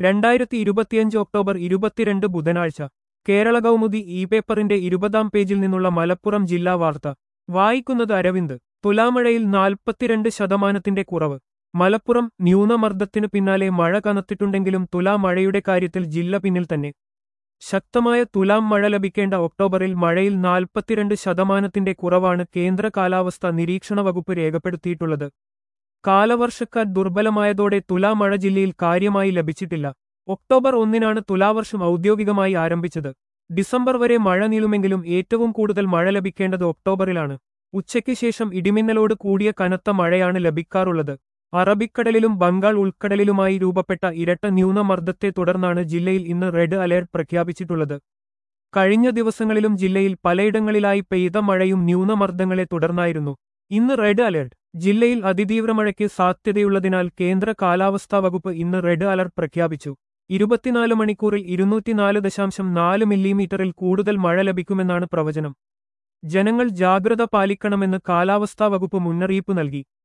രണ്ടായിരത്തി ഇരുപത്തിയഞ്ച് ഒക്ടോബർ ഇരുപത്തിരണ്ട് ബുധനാഴ്ച കേരള കൗമുദി ഇ പേപ്പറിന്റെ ഇരുപതാം പേജിൽ നിന്നുള്ള മലപ്പുറം ജില്ലാ വാർത്ത വായിക്കുന്നത് അരവിന്ദ് തുലാമഴയിൽ നാൽപ്പത്തിരണ്ട് ശതമാനത്തിന്റെ കുറവ് മലപ്പുറം ന്യൂനമർദ്ദത്തിനു പിന്നാലെ മഴ കനത്തിട്ടുണ്ടെങ്കിലും തുലാ മഴയുടെ കാര്യത്തിൽ ജില്ല പിന്നിൽ തന്നെ ശക്തമായ തുലാം മഴ ലഭിക്കേണ്ട ഒക്ടോബറിൽ മഴയിൽ നാൽപ്പത്തിരണ്ട് ശതമാനത്തിന്റെ കുറവാണ് കേന്ദ്ര കാലാവസ്ഥാ നിരീക്ഷണ വകുപ്പ് രേഖപ്പെടുത്തിയിട്ടുള്ളത് കാലവർഷക്കാറ്റ് ദുർബലമായതോടെ തുലാ മഴ ജില്ലയിൽ കാര്യമായി ലഭിച്ചിട്ടില്ല ഒക്ടോബർ ഒന്നിനാണ് തുലാവർഷം ഔദ്യോഗികമായി ആരംഭിച്ചത് ഡിസംബർ വരെ മഴ നീളുമെങ്കിലും ഏറ്റവും കൂടുതൽ മഴ ലഭിക്കേണ്ടത് ഒക്ടോബറിലാണ് ഉച്ചയ്ക്ക് ശേഷം ഇടിമിന്നലോട് കൂടിയ കനത്ത മഴയാണ് ലഭിക്കാറുള്ളത് അറബിക്കടലിലും ബംഗാൾ ഉൾക്കടലിലുമായി രൂപപ്പെട്ട ഇരട്ട ന്യൂനമർദ്ദത്തെ തുടർന്നാണ് ജില്ലയിൽ ഇന്ന് റെഡ് അലേർട്ട് പ്രഖ്യാപിച്ചിട്ടുള്ളത് കഴിഞ്ഞ ദിവസങ്ങളിലും ജില്ലയിൽ പലയിടങ്ങളിലായി പെയ്ത മഴയും ന്യൂനമർദ്ദങ്ങളെ തുടർന്നായിരുന്നു ഇന്ന് റെഡ് അലേർട്ട് ജില്ലയിൽ അതിതീവ്ര മഴയ്ക്ക് സാധ്യതയുള്ളതിനാൽ കേന്ദ്ര കാലാവസ്ഥാ വകുപ്പ് ഇന്ന് റെഡ് അലർട്ട് പ്രഖ്യാപിച്ചു ഇരുപത്തിനാല് മണിക്കൂറിൽ ഇരുന്നൂറ്റിനാല് ദശാംശം നാല് മില്ലിമീറ്ററിൽ കൂടുതൽ മഴ ലഭിക്കുമെന്നാണ് പ്രവചനം ജനങ്ങൾ ജാഗ്രത പാലിക്കണമെന്ന് കാലാവസ്ഥാ വകുപ്പ് മുന്നറിയിപ്പ് നൽകി